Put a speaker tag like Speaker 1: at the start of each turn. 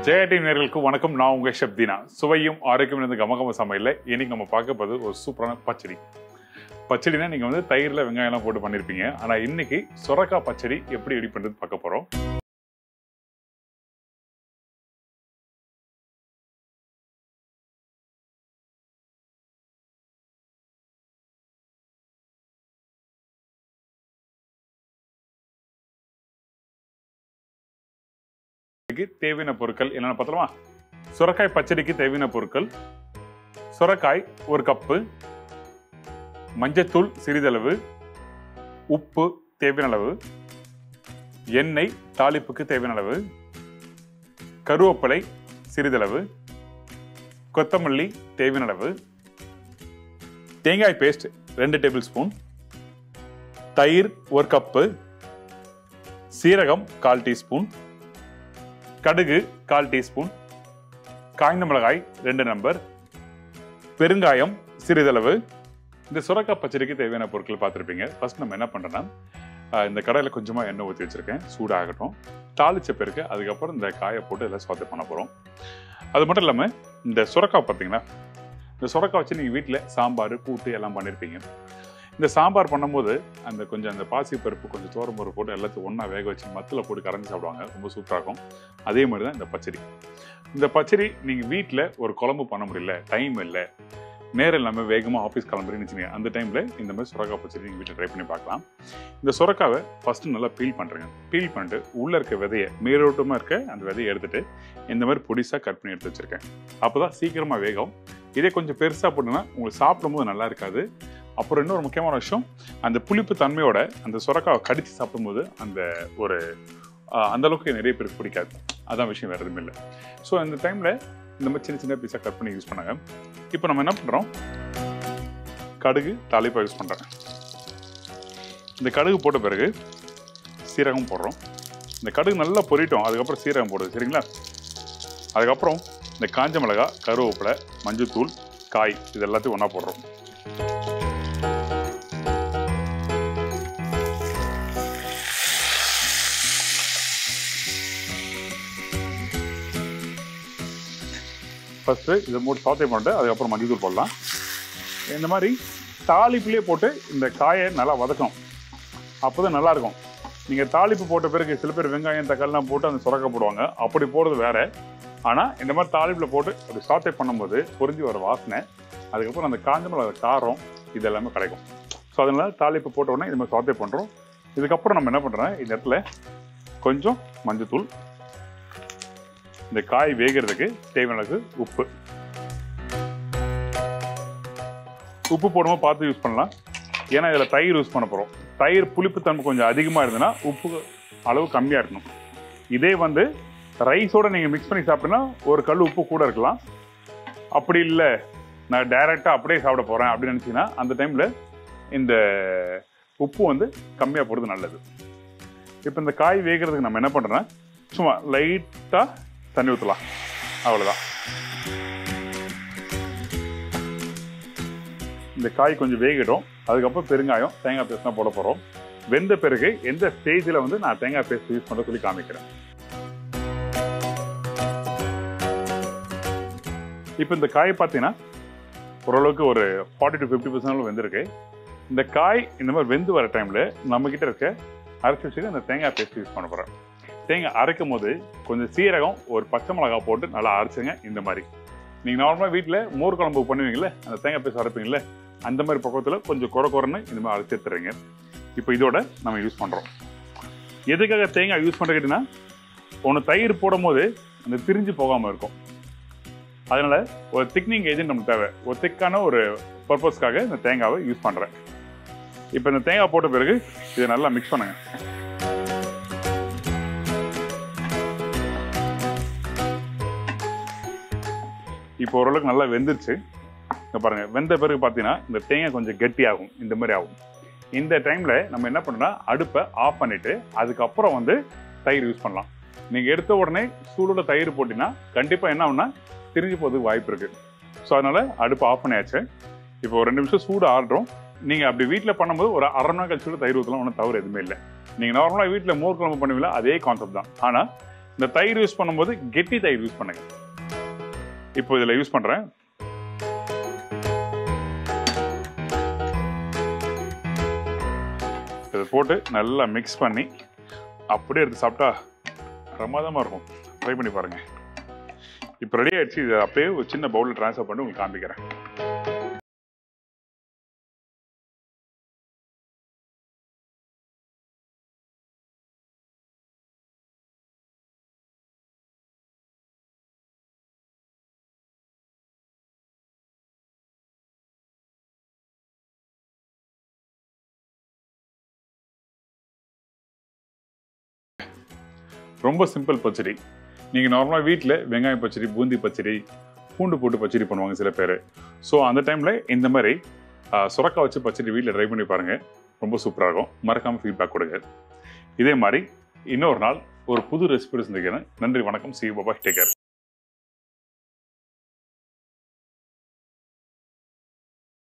Speaker 1: ஜெயடி நேர்களுக்கு வணக்கம் நான் உங்க ஷப்தினா சுவையும் ஆரோக்கியம் இருந்த கமகம சமையல்ல இன்னைக்கு நம்ம பார்க்க போது ஒரு சூப்பரான பச்சடி பச்சடினா நீங்க வந்து தயிர்ல வெங்காயம் எல்லாம் போட்டு பண்ணிருப்பீங்க ஆனா இன்னைக்கு சொரக்காய் பச்சடி எப்படி ரெடி பண்றது பார்க்க போறோம் இதுக்கு தேவையான பொருட்கள் என்னென்ன பார்த்தலாமா சுரக்காய் பச்சடிக்கு தேவையான பொருட்கள் சுரக்காய் ஒரு கப்பு மஞ்சத்தூள் சிறிதளவு உப்பு தேவையான அளவு எண்ணெய் தாளிப்புக்கு தேவையான அளவு கருவேப்பிலை சிறிதளவு கொத்தமல்லி தேவையான அளவு தேங்காய் பேஸ்ட் ரெண்டு டேபிள் ஸ்பூன் தயிர் ஒரு கப்பு சீரகம் கால் டீஸ்பூன் கடுகு கால் டீஸ்பூன் காய்ந்த மிளகாய் ரெண்டு நம்பர் பெருங்காயம் சிறிதளவு இந்த சுரக்காய் பச்சடிக்கு தேவையான பொருட்கள் பார்த்துருப்பீங்க ஃபர்ஸ்ட் நம்ம என்ன பண்ணுறோன்னா இந்த கடையில் கொஞ்சமாக எண்ணெய் ஊற்றி வச்சுருக்கேன் சூடாகட்டும் தாளிச்ச பிறகு அதுக்கப்புறம் இந்த காயை போட்டு எல்லாம் சுவாத்தி பண்ண போகிறோம் அது மட்டும் இல்லாமல் இந்த சுரக்காய் பார்த்தீங்கன்னா இந்த சுரக்காய் வச்சு நீங்கள் வீட்டில் சாம்பார் கூட்டு எல்லாம் பண்ணியிருப்பீங்க இந்த சாம்பார் பண்ணும்போது அந்த கொஞ்சம் அந்த பாசி பருப்பு கொஞ்சம் தோரம் பருப்பு போட்டு எல்லாத்தையும் ஒன்றா வேக வச்சு மத்தில் போட்டு கரைஞ்சி சாப்பிடுவாங்க ரொம்ப சூப்பராக இருக்கும் அதே மாதிரி தான் இந்த பச்சடி இந்த பச்சடி நீங்கள் வீட்டில் ஒரு குழம்பு பண்ண முடியல டைம் இல்லை நேரம் இல்லாமல் வேகமாக ஆஃபீஸ் கிளம்புறீங்கன்னு வச்சுக்கோங்க அந்த டைமில் இந்த மாதிரி சுரக்காய் பச்சடி நீங்கள் வீட்டில் ட்ரை பண்ணி பார்க்கலாம் இந்த சுரக்காவை ஃபஸ்ட்டு நல்லா பீல் பண்ணுறேங்க பீல் பண்ணிட்டு உள்ளே இருக்க விதையை மேலோட்டமாக இருக்க அந்த விதையை எடுத்துட்டு இந்த மாதிரி பொடிசாக கட் பண்ணி எடுத்து வச்சுருக்கேன் அப்போ தான் சீக்கிரமாக வேகும் இதே கொஞ்சம் பெருசாக போட்டுன்னா உங்களுக்கு சாப்பிடும்போது நல்லா இருக்காது அப்புறம் இன்னொரு முக்கியமான விஷயம் அந்த புளிப்பு தன்மையோட அந்த சுரக்காவை கடித்து சாப்பிடும்போது அந்த ஒரு ஆஹ், அந்த அளவுக்கு நிறைய பேருக்கு பிடிக்காது அதான் விஷயம் வேறு எதுவுமே இல்லை ஸோ இந்த டைமில் இந்த மாதிரி சின்ன சின்ன பீஸாக கட் பண்ணி யூஸ் பண்ணாங்க இப்போ நம்ம என்ன பண்ணுறோம் கடுகு தாளிப்பாக யூஸ் பண்ணுறேன் இந்த கடுகு போட்ட பிறகு சீரகம் போடுறோம் இந்த கடுகு நல்லா பொரிட்டோம் அதுக்கப்புறம் சீரகம் போடுது சரிங்களா அதுக்கப்புறம் இந்த காஞ்ச மிளகாய் கருவேப்பிலை மஞ்சத்தூள் காய் இது எல்லாத்தையும் ஒன்றா போடுறோம் ஃபஸ்ட்டு இதை மூட்டு சாத்தே பண்ணிட்டு அதுக்கப்புறம் மஞ்சத்தூள் போடலாம் இந்த மாதிரி தாளிப்புலேயே போட்டு இந்த காயை நல்லா வதக்கும் அப்போ தான் நல்லாயிருக்கும் நீங்கள் தாளிப்பு போட்ட பிறகு சில பேர் வெங்காயம் தக்காளிலாம் போட்டு அந்த சுரக்க போடுவாங்க அப்படி போடுறது வேற ஆனால் இந்த மாதிரி தாளிப்பில் போட்டு அப்படி சாத்தே பண்ணும்போது பொரிஞ்சு வர வாசனை அதுக்கப்புறம் அந்த காஞ்ச மிளகா காரம் இது எல்லாமே கிடைக்கும் ஸோ அதனால தாளிப்பு போட்ட உடனே இது மாதிரி சாத்தே பண்ணுறோம் இதுக்கப்புறம் நம்ம என்ன பண்ணுறோம் இந்த இடத்துல கொஞ்சம் மஞ்சத்தூள் இந்த காய் வேகிறதுக்கு தேவையான அளவுக்கு உப்பு உப்பு போடும்போது பார்த்து யூஸ் பண்ணலாம் ஏன்னா இதில் தயிர் யூஸ் பண்ண போகிறோம் தயிர் புளிப்புத்தன்மை கொஞ்சம் அதிகமாக இருந்ததுன்னா உப்பு அளவு கம்மியாக இருக்கணும் இதே வந்து ரைஸோட நீங்கள் மிக்ஸ் பண்ணி சாப்பிட்டீங்கன்னா ஒரு கல் உப்பு கூட இருக்கலாம் அப்படி இல்லை நான் டைரெக்டாக அப்படியே சாப்பிட போகிறேன் அப்படின்னு நினச்சிங்கன்னா அந்த டைமில் இந்த உப்பு வந்து கம்மியாக போடுறது நல்லது இப்போ இந்த காய் வேகிறதுக்கு நம்ம என்ன பண்ணுறோன்னா சும்மா லைட்டாக தண்ணி ஊற்றலாம் அவ்வளோதான் இந்த காய் கொஞ்சம் வேகிடும் அதுக்கப்புறம் பெருங்காயம் தேங்காய் பேஸ்ட் தான் போட போகிறோம் வெந்த பிறகு எந்த ஸ்டேஜில் வந்து நான் தேங்காய் பேஸ்ட் யூஸ் பண்ண சொல்லி காமிக்கிறேன் இப்போ இந்த காய் பார்த்தீங்கன்னா ஓரளவுக்கு ஒரு ஃபார்ட்டி டு ஃபிஃப்டி பர்சன்ட் வெந்திருக்கு இந்த காய் இந்த மாதிரி வெந்து வர டைமில் நம்மக்கிட்ட இருக்க அரைச்சி வச்சுக்க இந்த தேங்காய் பேஸ்ட் யூஸ் பண்ண போகிறேன் தேங்காய் அரைக்கும் போது கொஞ்சம் சீரகம் ஒரு பச்சை மிளகாய் போட்டு நல்லா அரைச்சுங்க இந்த மாதிரி நீங்கள் நார்மலாக வீட்டில் மோர் குழம்பு பண்ணுவீங்களே அந்த தேங்காய் பேஸ்ட் அரைப்பீங்களே அந்த மாதிரி பக்கத்தில் கொஞ்சம் குறை குறைன்னு இந்த மாதிரி அரைச்சி எடுத்துறீங்க இப்போ இதோட நம்ம யூஸ் பண்ணுறோம் எதுக்காக தேங்காய் யூஸ் பண்ணுற கேட்டிங்கன்னா ஒன்று தயிர் போடும்போது அந்த திரிஞ்சு போகாமல் இருக்கும் அதனால ஒரு திக்னிங் ஏஜென்ட் நமக்கு தேவை ஒரு திக்கான ஒரு பர்பஸ்க்காக இந்த தேங்காவை யூஸ் பண்ணுறேன் இப்போ இந்த தேங்காய் போட்ட பிறகு இதை நல்லா மிக்ஸ் பண்ணுங்க இப்போ ஓரளவுக்கு நல்லா வெந்துருச்சு இங்க பாருங்க வெந்த பிறகு பார்த்தீங்கன்னா இந்த தேங்காய் கொஞ்சம் கெட்டியாகும் இந்த மாதிரி ஆகும் இந்த டைம்ல நம்ம என்ன பண்ணோம்னா அடுப்பை ஆஃப் பண்ணிட்டு அதுக்கப்புறம் வந்து தயிர் யூஸ் பண்ணலாம் நீங்க எடுத்த உடனே சூடோட தயிர் போட்டீங்கன்னா கண்டிப்பா என்ன ஆகும்னா திரிஞ்சு போகிறதுக்கு வாய்ப்பு இருக்கு ஸோ அதனால அடுப்பை ஆஃப் பண்ணியாச்சு இப்போ ஒரு ரெண்டு நிமிஷம் சூடு ஆடுறோம் நீங்க அப்படி வீட்டில் பண்ணும்போது ஒரு அரை மணி நேரம் கழிச்சு கூட தயிர் ஊற்றலாம் ஒன்றும் தவறு எதுவுமே இல்லை நீங்க நார்மலாக வீட்டில் மோர் குழம்பு பண்ணுவீங்களா அதே கான்செப்ட் தான் ஆனால் இந்த தயிர் யூஸ் பண்ணும்போது கெட்டி தயிர் யூஸ் பண்ணுங்க இப்போ இதில் யூஸ் பண்ணுறேன் இதை போட்டு நல்லா மிக்ஸ் பண்ணி அப்படியே எடுத்து சாப்பிட்டா பிரமாதமாக இருக்கும் ட்ரை பண்ணி பாருங்க இப்போ ரெடி ஆயிடுச்சு இதை அப்படியே ஒரு சின்ன பவுலில் ட்ரான்ஸ்ஃபர் பண்ணி உங்களுக்கு காமிக்கிறேன் ரொம்ப சிம்பிள் பச்சடி நீங்கள் நார்மலாக வீட்டில் வெங்காய பச்சடி பூந்தி பச்சடி பூண்டு போட்டு பச்சடி பண்ணுவாங்க சில பேர் ஸோ அந்த டைமில் இந்த மாதிரி ஆ, சுரக்காய் வச்சு பச்சடி வீட்டில் ட்ரை பண்ணி பாருங்கள் ரொம்ப சூப்பராக இருக்கும் மறக்காமல் ஃபீட்பேக் கொடுங்க இதே மாதிரி இன்னொரு நாள் ஒரு புது ரெசிபி செஞ்சுக்கிறேன் நன்றி வணக்கம் சி பாபா டேக்கர்